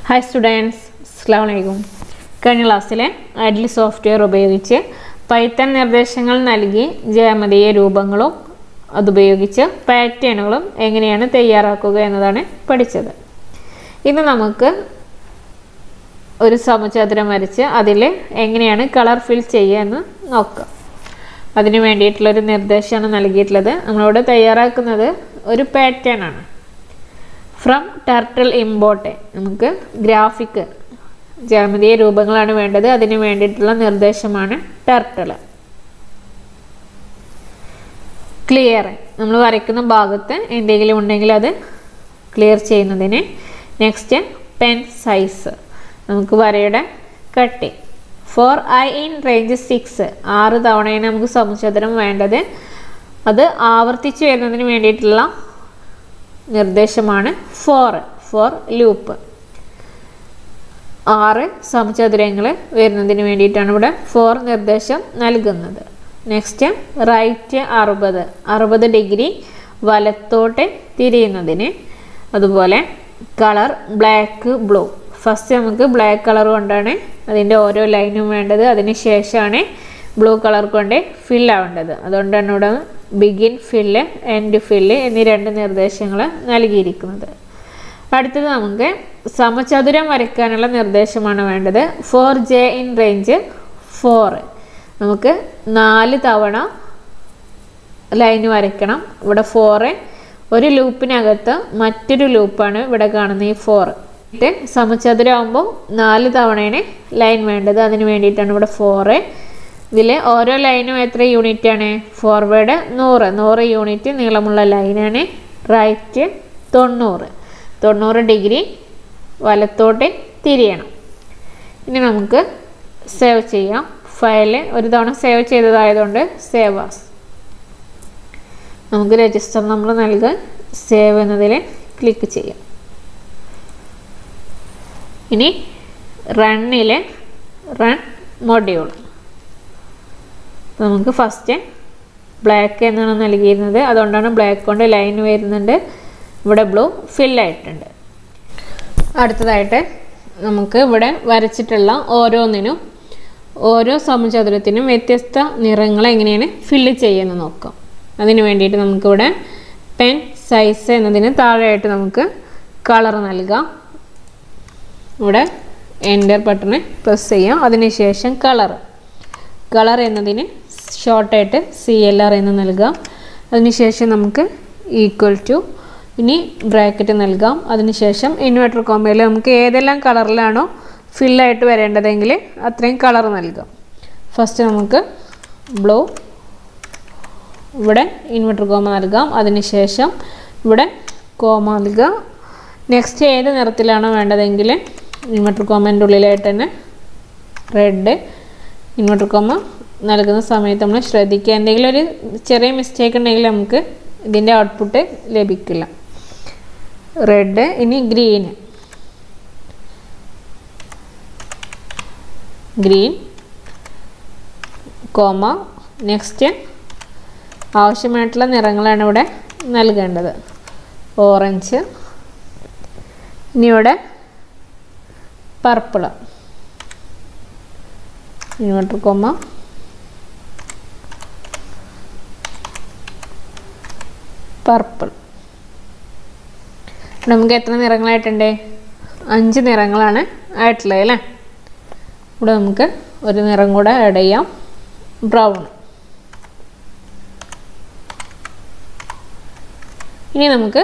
hi students അസ്സാം വലൈക്കും കഴിഞ്ഞ ക്ലാസ്സിലെ അഡ്ലി സോഫ്റ്റ്വെയർ ഉപയോഗിച്ച് പൈത്തൺ നിർദ്ദേശങ്ങൾ നൽകി ജ്യാമിതീയ രൂപങ്ങളും അതുപയോഗിച്ച് പാറ്റേണുകളും എങ്ങനെയാണ് തയ്യാറാക്കുക എന്നതാണ് പഠിച്ചത് ഇന്ന് നമുക്ക് ഒരു സമചതുരം വരച്ച് അതിൽ എങ്ങനെയാണ് കളർ ഫിൽ ചെയ്യുക എന്ന് നോക്കാം അതിന് വേണ്ടിയിട്ടുള്ളൊരു നിർദ്ദേശമാണ് നൽകിയിട്ടുള്ളത് നമ്മളിവിടെ തയ്യാറാക്കുന്നത് ഒരു പാറ്റേൺ ആണ് ഫ്രം ടർട്ടിൽ ഇമ്പോർട്ട് നമുക്ക് ഗ്രാഫിക് ജ്യാമിതീയ രൂപങ്ങളാണ് വേണ്ടത് അതിന് വേണ്ടിയിട്ടുള്ള നിർദ്ദേശമാണ് ടർട്ടിൽ ക്ലിയർ നമ്മൾ വരയ്ക്കുന്ന ഭാഗത്ത് എന്തെങ്കിലും ഉണ്ടെങ്കിൽ അത് ക്ലിയർ ചെയ്യുന്നതിന് നെക്സ്റ്റ് പെൻ സൈസ് നമുക്ക് വരയുടെ കട്ടി for I in range six ആറ് തവണയാണ് നമുക്ക് സമചതുരം വേണ്ടത് അത് ആവർത്തിച്ച് വരുന്നതിന് വേണ്ടിയിട്ടുള്ള നിർദ്ദേശമാണ് ഫോർ ഫോർ ലൂപ്പ് ആറ് സമചതുരങ്ങൾ വരുന്നതിന് വേണ്ടിയിട്ടാണ് ഇവിടെ ഫോർ നിർദ്ദേശം നൽകുന്നത് നെക്സ്റ്റ് റൈറ്റ് അറുപത് അറുപത് ഡിഗ്രി വലത്തോട്ട് തിരിയുന്നതിന് അതുപോലെ കളർ ബ്ലാക്ക് ബ്ലൂ ഫസ്റ്റ് നമുക്ക് ബ്ലാക്ക് കളർ കൊണ്ടാണ് അതിൻ്റെ ഓരോ ലൈനും വേണ്ടത് അതിന് ശേഷമാണ് ബ്ലൂ കളർ കൊണ്ട് ഫിൽ ആവേണ്ടത് അതുകൊണ്ടാണ് ഇവിടെ ബിഗിൻ ഫില്ല് എൻഡ് ഫില്ല് എന്നീ രണ്ട് നിർദ്ദേശങ്ങൾ നൽകിയിരിക്കുന്നത് അടുത്തത് നമുക്ക് സമചതുരം വരയ്ക്കാനുള്ള നിർദ്ദേശമാണ് വേണ്ടത് for J in range four നമുക്ക് നാല് തവണ ലൈന് വരയ്ക്കണം ഇവിടെ ഫോറ് ഒരു ലൂപ്പിനകത്ത് മറ്റൊരു ലൂപ്പാണ് ഇവിടെ കാണുന്ന ഈ ഫോർ എന്നിട്ട് സമചതുരം ആകുമ്പോൾ നാല് തവണയാണ് ലൈൻ വേണ്ടത് അതിന് വേണ്ടിയിട്ടാണ് ഇവിടെ ഫോറ് ഇതിൽ ഓരോ ലൈനും എത്ര യൂണിറ്റ് ആണ് ഫോർവേഡ് നൂറ് നൂറ് യൂണിറ്റ് നീളമുള്ള ലൈനാണ് റൈറ്റ് തൊണ്ണൂറ് തൊണ്ണൂറ് ഡിഗ്രി വലത്തോട്ട് തിരിയണം ഇനി നമുക്ക് സേവ് ചെയ്യാം ഫയൽ ഒരു തവണ സേവ് ചെയ്തതായതുകൊണ്ട് സേവ് ആസ് നമുക്ക് രജിസ്റ്റർ നമ്പർ നൽകുക സേവ് എന്നതിൽ ക്ലിക്ക് ചെയ്യാം ഇനി റണ്ണിൽ റൺ മൊഡ്യൂൾ നമുക്ക് ഫസ്റ്റ് ബ്ലാക്ക് എന്നാണ് നൽകിയിരുന്നത് അതുകൊണ്ടാണ് ബ്ലാക്ക് കൊണ്ട് ലൈൻ വരുന്നുണ്ട് ഇവിടെ ബ്ലൂ ഫില്ലായിട്ടുണ്ട് അടുത്തതായിട്ട് നമുക്ക് ഇവിടെ വരച്ചിട്ടുള്ള ഓരോന്നിനും ഓരോ സമചതുരത്തിനും വ്യത്യസ്ത നിറങ്ങൾ എങ്ങനെയാണ് ഫില്ല് ചെയ്യുന്നത് നോക്കാം അതിന് വേണ്ടിയിട്ട് നമുക്കിവിടെ പെൻ സൈസ് എന്നതിന് താഴെയായിട്ട് നമുക്ക് കളർ നൽകാം ഇവിടെ എൻ്റർ ബട്ടണ് പ്രസ് ചെയ്യാം അതിനുശേഷം കളർ കളർ എന്നതിന് ഷോർട്ടായിട്ട് സി എൽ ആർ എന്ന് നൽകാം അതിനുശേഷം നമുക്ക് ഈക്വൽ ടു ഇനി ബ്രാക്കറ്റ് നൽകാം അതിനുശേഷം ഇൻവെർട്ടർ കോമയിൽ നമുക്ക് ഏതെല്ലാം കളറിലാണോ ഫില്ലായിട്ട് വരേണ്ടതെങ്കിൽ അത്രയും കളർ നൽകാം ഫസ്റ്റ് നമുക്ക് ബ്ലൂ ഇവിടെ ഇൻവെർട്ടർ കോമ നൽകാം അതിനുശേഷം ഇവിടെ കോമ നൽകുക നെക്സ്റ്റ് ഏത് നിറത്തിലാണോ വേണ്ടതെങ്കിൽ ഇൻവെർട്ടർ കോമൻ്റെ ഉള്ളിലായിട്ട് തന്നെ റെഡ് ഇൻവെർട്ടർ കോമ നൽകുന്ന സമയത്ത് നമ്മൾ ശ്രദ്ധിക്കുക എന്തെങ്കിലും ഒരു ചെറിയ മിസ്റ്റേക്ക് ഉണ്ടെങ്കിൽ നമുക്ക് ഇതിൻ്റെ ഔട്ട്പുട്ട് ലഭിക്കില്ല റെഡ് ഇനി ഗ്രീൻ ഗ്രീൻ കോമ നെക്സ്റ്റ് ആവശ്യമായിട്ടുള്ള നിറങ്ങളാണ് ഇവിടെ നൽകേണ്ടത് ഓറഞ്ച് ഇനി ഇവിടെ പർപ്പിള് ഇൻവെർട്ടർ കോമ പർപ്പിൾ നമുക്ക് എത്ര നിറങ്ങളായിട്ടുണ്ട് അഞ്ച് നിറങ്ങളാണ് ആയിട്ടുള്ളത് അല്ലേ ഇവിടെ നമുക്ക് ഒരു നിറം കൂടെ ആഡ് ചെയ്യാം ബ്രൗൺ ഇനി നമുക്ക്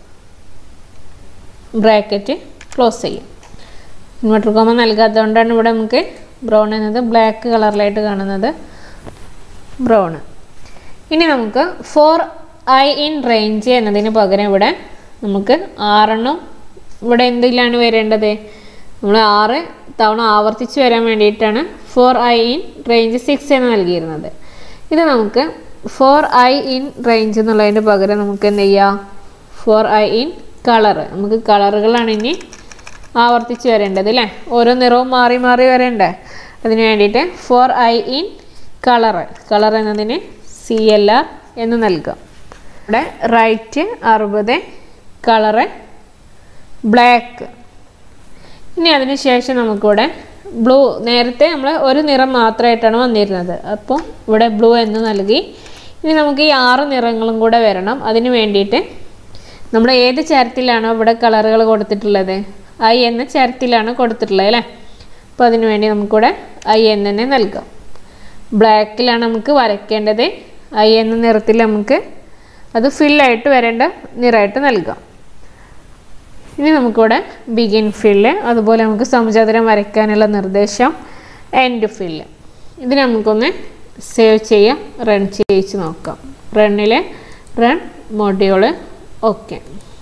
ബ്രാക്കറ്റ് ക്ലോസ് ചെയ്യാം ഇൻവെർട്ടർ കോമ നൽകാത്തതുകൊണ്ടാണ് ഇവിടെ നമുക്ക് ബ്രൗൺ എന്നത് ബ്ലാക്ക് കളറിലായിട്ട് കാണുന്നത് ബ്രൗൺ ഇനി നമുക്ക് ഫോർ ഐ ഇൻ റേഞ്ച് എന്നതിന് പകരം ഇവിടെ നമുക്ക് ആറെണ്ണം ഇവിടെ എന്തിലാണ് വരേണ്ടത് നമ്മൾ ആറ് തവണ ആവർത്തിച്ച് വരാൻ വേണ്ടിയിട്ടാണ് for I in range six എന്ന് നൽകിയിരുന്നത് ഇത് നമുക്ക് ഫോർ ഐ ഇൻ റേഞ്ച് എന്നുള്ളതിന് പകരം നമുക്ക് എന്ത് ചെയ്യാം ഫോർ ഐ ഇൻ കളർ നമുക്ക് കളറുകളാണ് ഇനി ആവർത്തിച്ച് വരേണ്ടത് അല്ലേ ഓരോ നിറവും മാറി മാറി വരണ്ടേ അതിന് വേണ്ടിയിട്ട് for I in colour colour എന്നതിന് സി എൽ ആർ എന്ന് നൽകാം ഇവിടെ റൈറ്റ് അറുപത് കളറ് ബ്ലാക്ക് ഇനി അതിന് ശേഷം നമുക്കിവിടെ ബ്ലൂ നേരത്തെ നമ്മൾ ഒരു നിറം മാത്രമായിട്ടാണ് വന്നിരുന്നത് അപ്പോൾ ഇവിടെ ബ്ലൂ എന്ന് നൽകി ഇനി നമുക്ക് ഈ ആറ് നിറങ്ങളും കൂടെ വരണം അതിന് വേണ്ടിയിട്ട് നമ്മൾ ഏത് ചരത്തിലാണോ ഇവിടെ കളറുകൾ കൊടുത്തിട്ടുള്ളത് ഐ എന്ന ചരത്തിലാണ് കൊടുത്തിട്ടുള്ളത് അല്ലേ അപ്പോൾ അതിന് വേണ്ടി നമുക്കിവിടെ ഐ എന്ന് തന്നെ നൽകാം ബ്ലാക്കിലാണ് നമുക്ക് വരയ്ക്കേണ്ടത് ഐ എന്ന നിറത്തിൽ നമുക്ക് അത് ഫില്ലായിട്ട് വരേണ്ട നിറമായിട്ട് നൽകാം ഇനി നമുക്കിവിടെ ബിഗിൻ ഫില്ല് അതുപോലെ നമുക്ക് സമചതുരം വരയ്ക്കാനുള്ള നിർദ്ദേശം എൻഡ് ഫില്ല് ഇത് നമുക്കൊന്ന് സേവ് ചെയ്യാം റൺ ചെയ്യിച്ച് നോക്കാം റണ്ണിൽ റൺ മൊഡ്യൂള് ഓക്കെ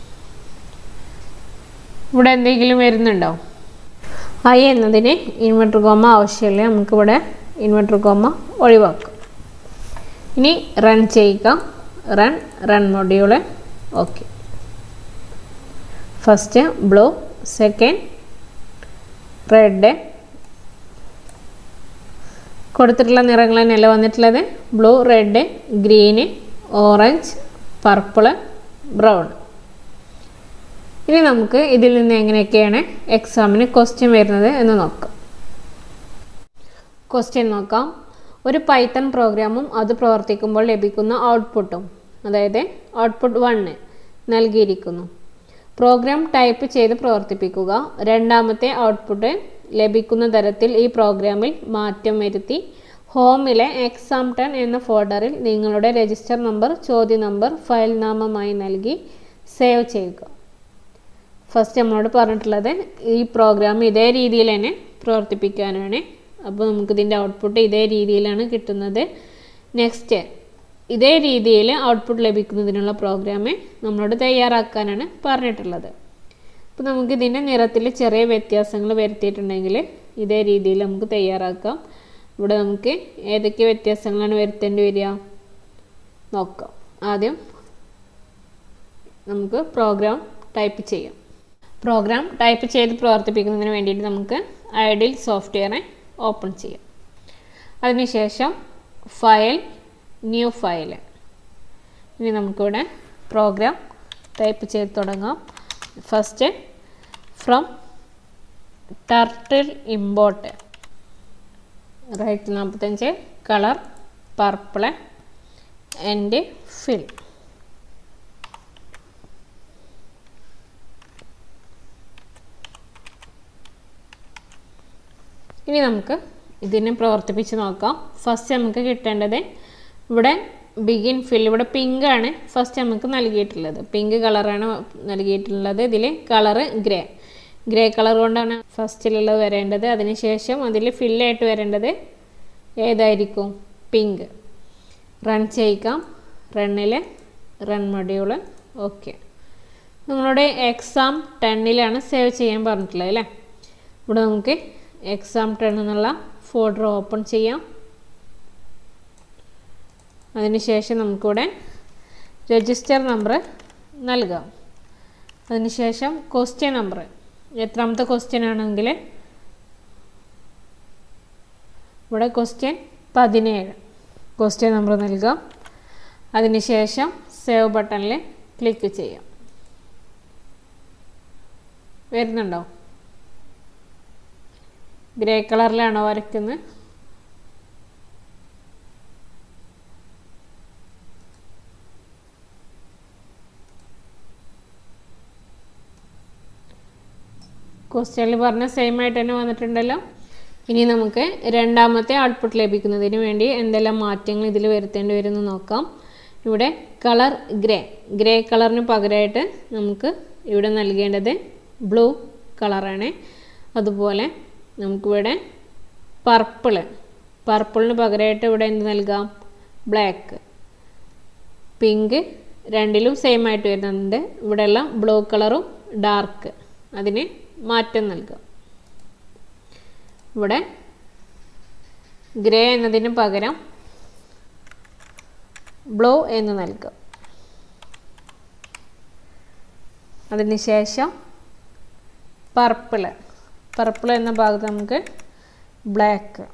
ഇവിടെ എന്തെങ്കിലും വരുന്നുണ്ടോ ഐ എന്നതിന് ഇൻവെർട്ടർ കോമ ആവശ്യമില്ല നമുക്കിവിടെ ഇൻവെർട്ടർ കോമ ഒഴിവാക്കാം ഇനി റൺ ചെയ്യുക run run module okay first blue second red കൊടുത്തിട്ടുള്ള നിറങ്ങൾ തന്നെയല്ല വന്നിട്ടുള്ളത് blue red green orange purple brown ഇനി നമുക്ക് ഇതിൽ നിന്ന് എങ്ങനെയൊക്കെയാണ് എക്സാമിന് ക്വസ്റ്റ്യൻ വരുന്നത് എന്ന് നോക്കാം ക്വസ്റ്റ്യൻ നോക്കാം ഒരു പൈത്തൺ പ്രോഗ്രാമും അത് പ്രവർത്തിക്കുമ്പോൾ ലഭിക്കുന്ന ഔട്ട്പുട്ടും അതായത് ഔട്ട്പുട്ട് വണ്ണ് നൽകിയിരിക്കുന്നു പ്രോഗ്രാം ടൈപ്പ് ചെയ്ത് പ്രവർത്തിപ്പിക്കുക രണ്ടാമത്തെ ഔട്ട്പുട്ട് ലഭിക്കുന്ന തരത്തിൽ ഈ പ്രോഗ്രാമിൽ മാറ്റം വരുത്തി ഹോമിലെ എക്സാം ടെൻ എന്ന ഫോൾഡറിൽ നിങ്ങളുടെ രജിസ്റ്റർ നമ്പർ ചോദ്യ നമ്പർ ഫയൽ നാമമായി നൽകി സേവ് ചെയ്യുക ഫസ്റ്റ് നമ്മളോട് പറഞ്ഞിട്ടുള്ളത് ഈ പ്രോഗ്രാം ഇതേ രീതിയിൽ തന്നെ പ്രവർത്തിപ്പിക്കാനാണ് അപ്പോൾ നമുക്കിതിൻ്റെ ഔട്ട്പുട്ട് ഇതേ രീതിയിലാണ് കിട്ടുന്നത് നെക്സ്റ്റ് ഇതേ രീതിയിൽ ഔട്ട്പുട്ട് ലഭിക്കുന്നതിനുള്ള പ്രോഗ്രാം നമ്മളോട് തയ്യാറാക്കാനാണ് പറഞ്ഞിട്ടുള്ളത് അപ്പോൾ നമുക്ക് ഇതിൻ്റെ നിറത്തിൽ ചെറിയ വ്യത്യാസങ്ങൾ വരുത്തിയിട്ടുണ്ടെങ്കിൽ ഇതേ രീതിയിൽ നമുക്ക് തയ്യാറാക്കാം ഇവിടെ നമുക്ക് ഏതൊക്കെ വ്യത്യാസങ്ങളാണ് വരുത്തേണ്ടി വരിക നോക്കാം ആദ്യം നമുക്ക് പ്രോഗ്രാം ടൈപ്പ് ചെയ്യാം പ്രോഗ്രാം ടൈപ്പ് ചെയ്ത് പ്രവർത്തിപ്പിക്കുന്നതിന് വേണ്ടിയിട്ട് നമുക്ക് ഐഡിൽ സോഫ്റ്റ്വെയറെ ഓപ്പൺ ചെയ്യാം അതിനുശേഷം ഫയൽ ന്യൂ ഫയൽ ഇനി നമുക്കിവിടെ പ്രോഗ്രാം ടൈപ്പ് ചെയ്ത് തുടങ്ങാം first from turtle import right നാൽപ്പത്തഞ്ച് കളർ പർപ്പിള് ആൻഡ് ഫിൽ ഇനി നമുക്ക് ഇതിനെ പ്രവർത്തിപ്പിച്ച് നോക്കാം ഫസ്റ്റ് നമുക്ക് കിട്ടേണ്ടത് ഇവിടെ ബിഗിൻ ഫിൽ ഇവിടെ പിങ്ക് ആണ് ഫസ്റ്റ് നമുക്ക് നൽകിയിട്ടുള്ളത് പിങ്ക് കളറാണ് നൽകിയിട്ടുള്ളത് ഇതിൽ കളറ് ഗ്രേ ഗ്രേ കളർ കൊണ്ടാണ് ഫസ്റ്റിലുള്ളത് വരേണ്ടത് അതിനുശേഷം അതിൽ ഫില്ലായിട്ട് വരേണ്ടത് ഏതായിരിക്കും പിങ്ക് റൺ ചെയ്യിക്കാം റണ്ണിൽ റൺ മൊഡ്യൂള് ഓക്കെ നമ്മളുടെ എക്സാം ടെന്നിലാണ് സേവ് ചെയ്യാൻ പറഞ്ഞിട്ടുള്ളത് അല്ലേ ഇവിടെ നമുക്ക് എക്സാം ടെൻ എന്നുള്ള ഫോൾഡർ ഓപ്പൺ ചെയ്യാം അതിനുശേഷം നമുക്കിവിടെ രജിസ്റ്റർ നമ്പർ നൽകാം അതിനുശേഷം ക്വസ്റ്റ്യൻ നമ്പർ എത്രാമത്തെ ക്വസ്റ്റ്യൻ ആണെങ്കിൽ ഇവിടെ ക്വസ്റ്റ്യൻ പതിനേഴ് ക്വസ്റ്റ്യൻ നമ്പർ നൽകാം അതിനുശേഷം സേവ് ബട്ടണിൽ ക്ലിക്ക് ചെയ്യാം വരുന്നുണ്ടോ ഗ്രേ കളറിലാണോ വരയ്ക്കുന്നത് ക്വസ്റ്റ്യനിൽ പറഞ്ഞ സെയിം ആയിട്ട് തന്നെ വന്നിട്ടുണ്ടല്ലോ ഇനി നമുക്ക് രണ്ടാമത്തെ ഔട്ട്പുട്ട് ലഭിക്കുന്നതിന് വേണ്ടി എന്തെല്ലാം മാറ്റങ്ങൾ ഇതിൽ വരുത്തേണ്ടി വരുമെന്ന് നോക്കാം ഇവിടെ കളർ ഗ്രേ ഗ്രേ കളറിന് പകരമായിട്ട് നമുക്ക് ഇവിടെ നൽകേണ്ടത് ബ്ലൂ കളറാണ് അതുപോലെ നമുക്കിവിടെ പർപ്പിള് പർപ്പിളിന് പകരമായിട്ട് ഇവിടെ എന്ത് നൽകാം ബ്ലാക്ക് പിങ്ക് രണ്ടിലും സെയിം ആയിട്ട് വരുന്നുണ്ട് ഇവിടെയുള്ള ബ്ലൂ കളറും ഡാർക്ക് അതിന് മാറ്റം നൽകാം ഇവിടെ ഗ്രേ എന്നതിന് പകരം ബ്ലൂ എന്ന് നൽകാം അതിനുശേഷം പർപ്പിള് പർപ്പിൾ എന്ന ഭാഗത്ത് നമുക്ക് ബ്ലാക്ക്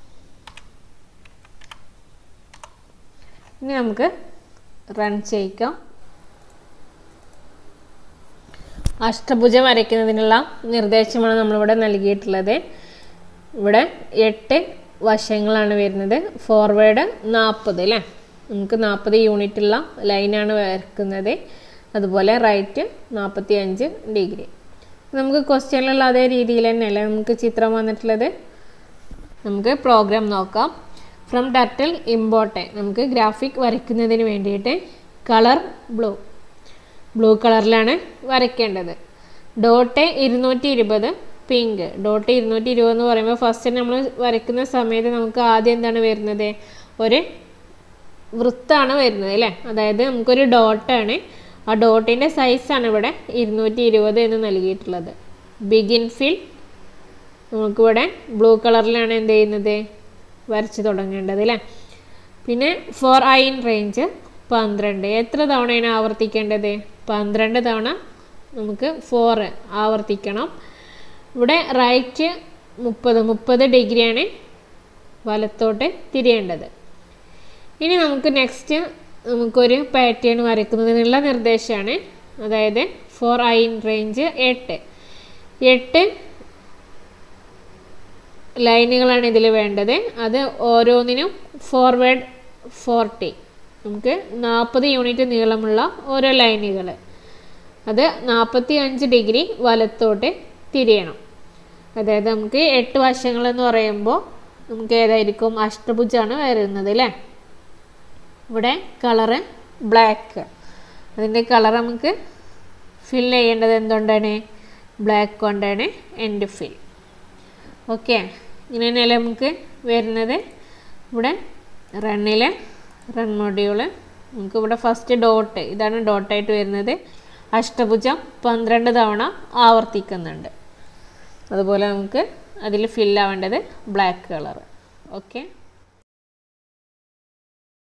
ഇനി നമുക്ക് റൺ ചെയ്യിക്കാം അഷ്ടഭുജം വരയ്ക്കുന്നതിനുള്ള നിർദ്ദേശമാണ് നമ്മളിവിടെ നൽകിയിട്ടുള്ളത് ഇവിടെ എട്ട് വശങ്ങളാണ് വരുന്നത് ഫോർവേഡ് നാൽപ്പത് അല്ലേ നമുക്ക് നാൽപ്പത് യൂണിറ്റുള്ള ലൈനാണ് വരക്കുന്നത് അതുപോലെ റൈറ്റ് നാൽപ്പത്തി അഞ്ച് ഡിഗ്രി നമുക്ക് ക്വസ്റ്റ്യനിലുള്ള അതേ രീതിയിൽ തന്നെയല്ലേ നമുക്ക് ചിത്രം വന്നിട്ടുള്ളത് നമുക്ക് പ്രോഗ്രാം നോക്കാം ഫ്രം ടർട്ടിൽ ഇമ്പോർട്ടൻ നമുക്ക് ഗ്രാഫിക് വരയ്ക്കുന്നതിന് വേണ്ടിയിട്ട് കളർ ബ്ലൂ ബ്ലൂ കളറിലാണ് വരയ്ക്കേണ്ടത് ഡോട്ട് ഇരുന്നൂറ്റി ഇരുപത് പിങ്ക് ഡോട്ട് ഇരുന്നൂറ്റി ഇരുപത് എന്ന് പറയുമ്പോൾ ഫസ്റ്റ് നമ്മൾ വരയ്ക്കുന്ന സമയത്ത് നമുക്ക് ആദ്യം എന്താണ് വരുന്നത് ഒരു വൃത്താണ് വരുന്നത് അല്ലേ അതായത് നമുക്കൊരു ഡോട്ടാണ് ആ ഡോട്ടിൻ്റെ സൈസാണ് ഇവിടെ ഇരുന്നൂറ്റി ഇരുപത് എന്ന് നൽകിയിട്ടുള്ളത് ബിഗിൻ ഫിൽ നമുക്കിവിടെ ബ്ലൂ കളറിലാണ് എന്ത് ചെയ്യുന്നത് വരച്ച് തുടങ്ങേണ്ടത് അല്ലേ പിന്നെ ഫോർ ഐ ഇൻ റേഞ്ച് പന്ത്രണ്ട് എത്ര തവണയാണ് ആവർത്തിക്കേണ്ടത് പന്ത്രണ്ട് തവണ നമുക്ക് ഫോർ ആവർത്തിക്കണം ഇവിടെ റൈറ്റ് മുപ്പത് മുപ്പത് ഡിഗ്രിയാണ് വലത്തോട്ട് തിരിയേണ്ടത് ഇനി നമുക്ക് നെക്സ്റ്റ് നമുക്കൊരു പാറ്റേൺ വരയ്ക്കുന്നതിനുള്ള നിർദ്ദേശമാണ് അതായത് ഫോർ ഐ ഇൻ റേഞ്ച് എട്ട് എട്ട് ലൈനുകളാണ് ഇതിൽ വേണ്ടത് അത് ഓരോന്നിനും ഫോർവേഡ് ഫോർട്ടി നമുക്ക് നാൽപ്പത് യൂണിറ്റ് നീളമുള്ള ഓരോ ലൈനുകൾ അത് നാൽപ്പത്തി അഞ്ച് ഡിഗ്രി വലത്തോട്ട് തിരിയണം അതായത് നമുക്ക് എട്ട് വശങ്ങളെന്ന് പറയുമ്പോൾ നമുക്ക് ഏതായിരിക്കും അഷ്ടഭുജാണ് വരുന്നത് അല്ലേ ഇവിടെ കളറ് ബ്ലാക്ക് അതിൻ്റെ കളർ നമുക്ക് ഫിൽ ചെയ്യേണ്ടത് എന്തുകൊണ്ടാണ് ബ്ലാക്ക് കൊണ്ടാണ് എൻഡ് ഫിൽ ഓക്കെ ഇങ്ങനെ തന്നെയല്ലേ നമുക്ക് വരുന്നത് ഇവിടെ റണ്ണിലെ റൺ മൊഡ്യൂള് നമുക്ക് ഇവിടെ ഫസ്റ്റ് ഡോട്ട് ഇതാണ് ഡോട്ടായിട്ട് വരുന്നത് അഷ്ടഭുജം പന്ത്രണ്ട് തവണ ആവർത്തിക്കുന്നുണ്ട് അതുപോലെ നമുക്ക് അതിൽ ഫില്ലാവേണ്ടത് ബ്ലാക്ക് കളർ ഓക്കെ